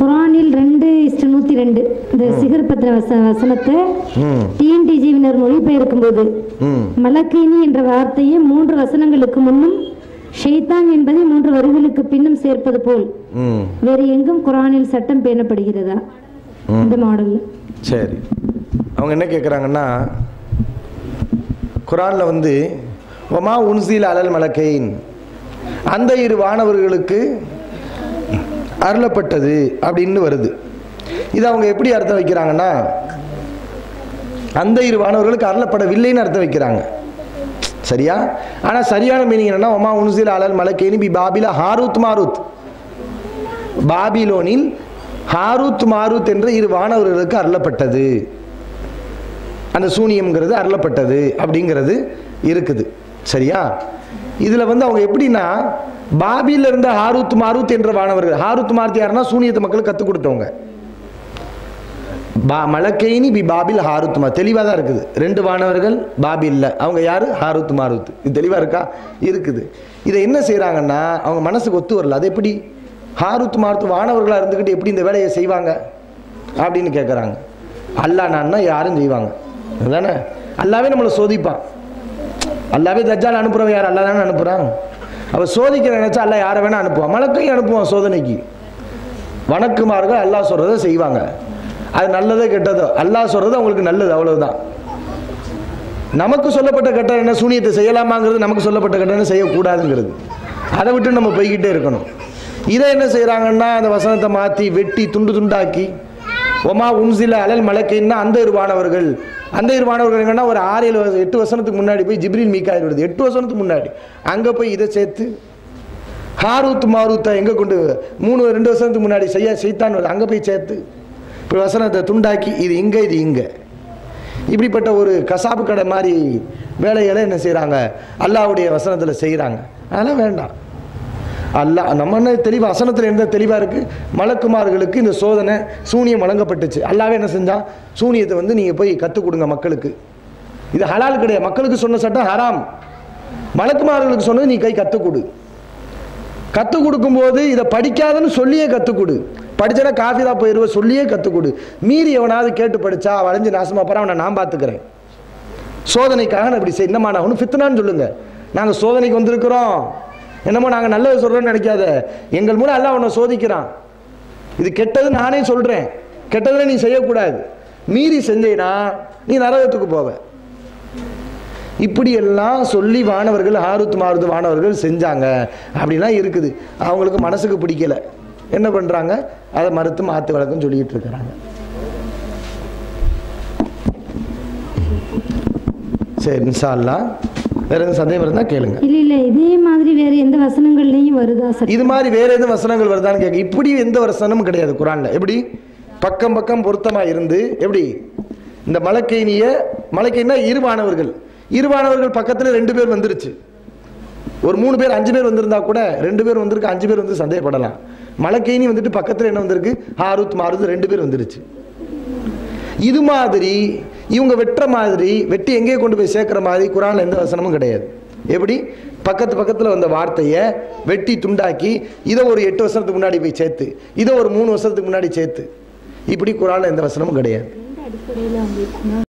குரானில் ரெண்டு இஷ்ட நூற்றி ரெண்டு இந்த சிகர் பத்திர வச வசனத்தை ம் டிஎன்டிஜிவினர் மொழிபெயர்க்கும் போது ம் மலக்கீனி என்ற வார்த்தையை மூன்று வசனங்களுக்கு முன்னும் ஷெய்தான் என்பதை மூன்று வரிகளுக்கு பின்னும் சேர்ப்பது போல் ம் வேறு எங்கும் குரானில் சட்டம் பேணப்படுகிறதா இந்த மாடல் சரி அவங்க என்ன கேட்குறாங்கன்னா குரானில் வந்து ஒமா உன்சீல் அலல் மலக்கைன் அந்த இரு வானவர்களுக்கு அருளப்பட்டது அப்படின்னு வருது இது அவங்க எப்படி அர்த்தம் வைக்கிறாங்கன்னா அந்த இரு வானவர்களுக்கு அருளப்படவில்லைன்னு அர்த்தம் வைக்கிறாங்க சரியா ஆனால் சரியான மீனிங் என்னன்னா ஒமா உன்சீல் அலல் மலக்கைன் பி பாபில ஹாரூத் மாரூத் பாபிலோனில் ஹாரூத் மாரூத் என்ற இரு வானவர்களுக்கு அருளப்பட்டது அந்த சூனியம்ங்கிறது அருளப்பட்டது அப்படிங்கிறது இருக்குது சரியா இதில் வந்து அவங்க எப்படின்னா பாபியில் இருந்த ஹாரூத் மாரூத் என்ற வானவர்கள் ஹாரூத் மாரூத் யாருன்னா சூனியத்தை மக்களுக்கு கற்றுக் கொடுத்தவங்க பா மலக்கைனி பி பாபில் ஹாருத் மா தெளிவாக தான் இருக்குது ரெண்டு வானவர்கள் பாபில்ல அவங்க யார் ஹாருத் மாருத் இது தெளிவாக இருக்கா இருக்குது இதை என்ன செய்கிறாங்கன்னா அவங்க மனசுக்கு ஒத்து வரல அது எப்படி ஹாருத் மாருத் வானவர்களாக இருந்துக்கிட்டு எப்படி இந்த வேலையை செய்வாங்க அப்படின்னு கேட்குறாங்க அல்லாஹ் நான்னா யாரும் செய்வாங்க அதுதானே அல்லாவே நம்மளை சோதிப்பான் அல்லாவே தஜ்ஜால் அனுப்புறவன் யார் அல்லா தானே அனுப்புகிறான் அவள் சோதிக்க நினைச்சா அல்லா யாரை வேணா அனுப்புவான் மலக்கையும் அனுப்புவான் சோதனைக்கு வணக்குமார்கள் அல்லாஹ் சொல்கிறத செய்வாங்க அது நல்லதோ கெட்டதோ அல்லாஹ் சொல்கிறது அவங்களுக்கு நல்லது அவ்வளவுதான் நமக்கு சொல்லப்பட்ட கட்டம் என்ன சூனியத்தை செய்யலாமாங்கிறது நமக்கு சொல்லப்பட்ட கட்டம் என்ன செய்யக்கூடாதுங்கிறது அதை விட்டு நம்ம போய்கிட்டே இருக்கணும் இதை என்ன செய்கிறாங்கன்னா அந்த வசனத்தை மாற்றி வெட்டி துண்டு துண்டாக்கி ஒமா உன்சில அலல் மலக்கைன்னா அந்த இருவானவர்கள் அந்த இருவானவர்கள் என்னன்னா ஒரு ஆறு ஏழு வச- எட்டு வருஷத்துக்கு முன்னாடி போய் ஜிப்ரில் மீக்காயில் வருது எட்டு வருஷத்துக்கு முன்னாடி அங்கே போய் இதை சேர்த்து ஹாரூத் மாரூத்தை எங்கே கொண்டு மூணு ரெண்டு வருஷத்துக்கு முன்னாடி செய்ய செய்தான் வருது அங்கே போய் சேர்த்து இப்போ வசனத்தை துண்டாக்கி இது இங்கே இது இங்கே இப்படிப்பட்ட ஒரு கசாப்பு கடை மாதிரி வேலைகளை என்ன செய்கிறாங்க அல்லாஹ்வுடைய வசனத்தில் செய்கிறாங்க அதெல்லாம் வேண்டாம் அல்லாஹ் நம்ம என்ன தெளிவாக வசனத்தில் எந்த தெளிவாக இருக்குது மலக்குமார்களுக்கு இந்த சோதனை சூனியம் வழங்கப்பட்டுச்சு அல்லாவே என்ன செஞ்சான் சூனியத்தை வந்து நீங்கள் போய் கற்றுக் கொடுங்க மக்களுக்கு இது ஹலால் கிடையாது மக்களுக்கு சொன்ன சட்டம் ஹராம் மலக்குமார்களுக்கு சொன்னது நீ கை கற்றுக் கொடு கற்றுக் கொடுக்கும்போது இதை படிக்காதன்னு சொல்லியே கற்றுக் கொடு படிச்சனா காஃபிதா போயிடுவ சொல்லியே கற்றுக் கொடு மீறி எவனாவது கேட்டு படிச்சா வளைஞ்சு நாசமா போற அவனை நான் பார்த்துக்கிறேன் சோதனைக்காக நான் இப்படி செய் என்னமா நான் ஒன்றும் ஃபித்னான்னு சொல்லுங்க நாங்கள் சோதனைக்கு வந்திருக்கிறோம் என்னமோ நாங்கள் நல்லது சொல்கிறோன்னு நினைக்காத எங்கள் மூலம் எல்லாம் அவனை சோதிக்கிறான் இது கெட்டது நானே சொல்கிறேன் கெட்டதில் நீ செய்யக்கூடாது மீறி செஞ்சேன்னா நீ நரகத்துக்கு போவ இப்படியெல்லாம் சொல்லி வானவர்கள் ஆருத்து மாறுது வானவர்கள் செஞ்சாங்க அப்படிலாம் இருக்குது அவங்களுக்கு மனசுக்கு பிடிக்கல என்ன பண்ணுறாங்க அதை மறுத்து மாற்று வழக்கம் சொல்லிக்கிட்டு இருக்கிறாங்க சரி இன்ஷா அல்லாஹ் வேற எதுவும் சந்தேகம் இருந்தால் கேளுங்க இல்ல இல்ல இதே மாதிரி வேற எந்த வசனங்கள்லயும் வருதா சார் இது மாதிரி வேற எதுவும் வசனங்கள் வருதான்னு கேட்க இப்படி எந்த வசனமும் கிடையாது குரான்ல எப்படி பக்கம் பக்கம் பொருத்தமா இருந்து எப்படி இந்த மலக்கைனிய மலக்கைனா இருவானவர்கள் இருவானவர்கள் பக்கத்துல ரெண்டு பேர் வந்துருச்சு ஒரு மூணு பேர் அஞ்சு பேர் வந்திருந்தா கூட ரெண்டு பேர் வந்திருக்கு அஞ்சு பேர் வந்து சந்தேகப்படலாம் மலக்கைனி வந்துட்டு பக்கத்துல என்ன வந்திருக்கு ஹாருத் மாருத் ரெண்டு பேர் வந்துருச்சு இது மாதிரி இவங்க வெட்டுற மாதிரி வெட்டி எங்கேயே கொண்டு போய் சேர்க்குற மாதிரி குரான்ல எந்த வசனமும் கிடையாது எப்படி பக்கத்து பக்கத்தில் வந்த வார்த்தையை வெட்டி துண்டாக்கி இதை ஒரு எட்டு வருஷத்துக்கு முன்னாடி போய் சேர்த்து இதை ஒரு மூணு வருஷத்துக்கு முன்னாடி சேர்த்து இப்படி குரான்ல எந்த வசனமும் கிடையாது